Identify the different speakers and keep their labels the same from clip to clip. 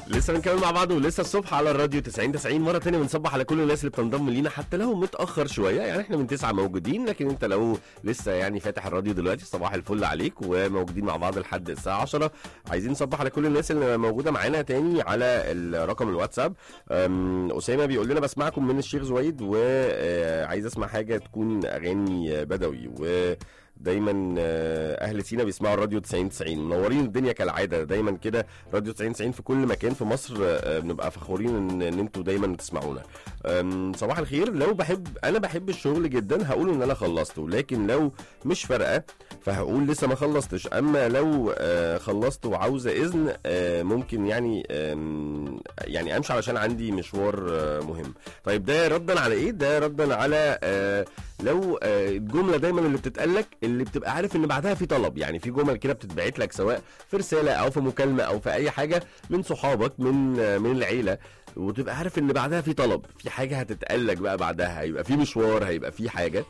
Speaker 1: لسه بنكمل مع بعض ولسه الصبح على الراديو 90 90 مره تانية بنصبح على كل الناس اللي بتنضم لينا حتى لو متاخر شويه يعني احنا من تسعة موجودين لكن انت لو لسه يعني فاتح الراديو دلوقتي صباح الفل عليك وموجودين مع بعض لحد الساعه 10 عايزين نصبح على كل الناس اللي موجوده معانا تاني على الرقم الواتساب أم، اسامه بيقول لنا بسمعكم من الشيخ زويد وعايز اسمع حاجه تكون اغاني بدوي و دايما آه، اهل سينا بيسمعوا الراديو 90 90 منورين الدنيا كالعاده دايما كده راديو 90 90 في كل مكان في مصر آه، بنبقى فخورين ان ان انتوا دايما تسمعونا أم، صباح الخير لو بحب انا بحب الشغل جدا هقول ان انا خلصته لكن لو مش فارقه فهقول لسه ما خلصتش اما لو آه، خلصت وعاوزه اذن آه، ممكن يعني آم، يعني امشي علشان عندي مشوار آه، مهم طيب ده ردا على ايه ده ردا على آه، لو آه، الجمله دايما اللي بتتقال لك اللي بتبقى عارف ان بعدها في طلب يعني في جمل كده بتتبعت لك سواء في رساله او في مكالمه او في اي حاجه من صحابك من آه، من العيله وتبقى عارف ان بعدها في طلب في حاجه هتتقال لك بقى بعدها هيبقى في مشوار هيبقى في حاجه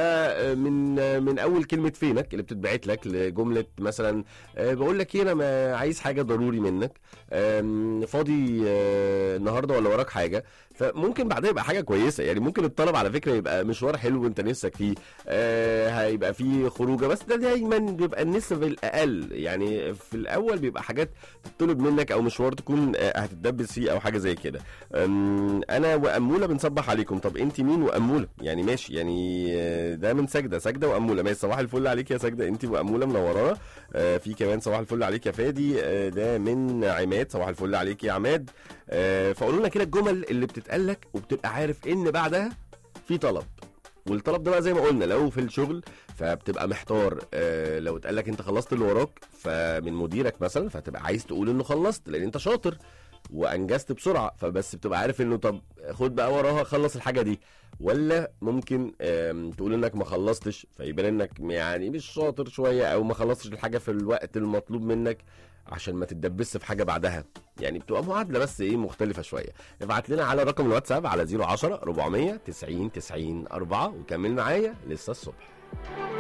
Speaker 1: فمن من اول كلمه فينك اللي بتتبعت لك لجمله مثلا آه، بقول لك ايه انا ما عايز حاجه ضروري منك آم، فاضي آه، النهارده ولا وراك حاجه فممكن بعدها يبقى حاجه كويسه يعني ممكن الطلب على فكره يبقى مشوار حلو وانت نفسك فيه آه، هيبقى فيه خروجه بس ده دايما بيبقى النسب الاقل يعني في الاول بيبقى حاجات تطلب منك او مشوار تكون آه، هتتدبس فيه او حاجه زي كده أم، انا واموله بنصبح عليكم طب انت مين واموله يعني ماشي يعني آه، ده من سجده سجده واموله ماشي صباح الفل عليك يا سجده انت واموله منورانا آه، في كمان صباح الفل عليك يا فادي آه، ده من عماد صباح الفل عليك يا عماد آه، فقولوا لنا كده الجمل اللي بتتقال لك وبتبقى عارف ان بعدها في طلب والطلب ده بقى زي ما قلنا لو في الشغل فبتبقى محتار آه لو اتقال لك انت خلصت اللي وراك فمن مديرك مثلا فتبقى عايز تقول انه خلصت لان انت شاطر وانجزت بسرعه فبس بتبقى عارف انه طب خد بقى وراها خلص الحاجه دي ولا ممكن آم، تقول انك ما خلصتش فيبان انك يعني مش شاطر شويه او ما خلصتش الحاجه في الوقت المطلوب منك عشان ما تتدبس في حاجه بعدها يعني بتبقى معادله بس ايه مختلفه شويه ابعت لنا على رقم الواتساب على 010 400 90 90 4 وكمل معايا لسه الصبح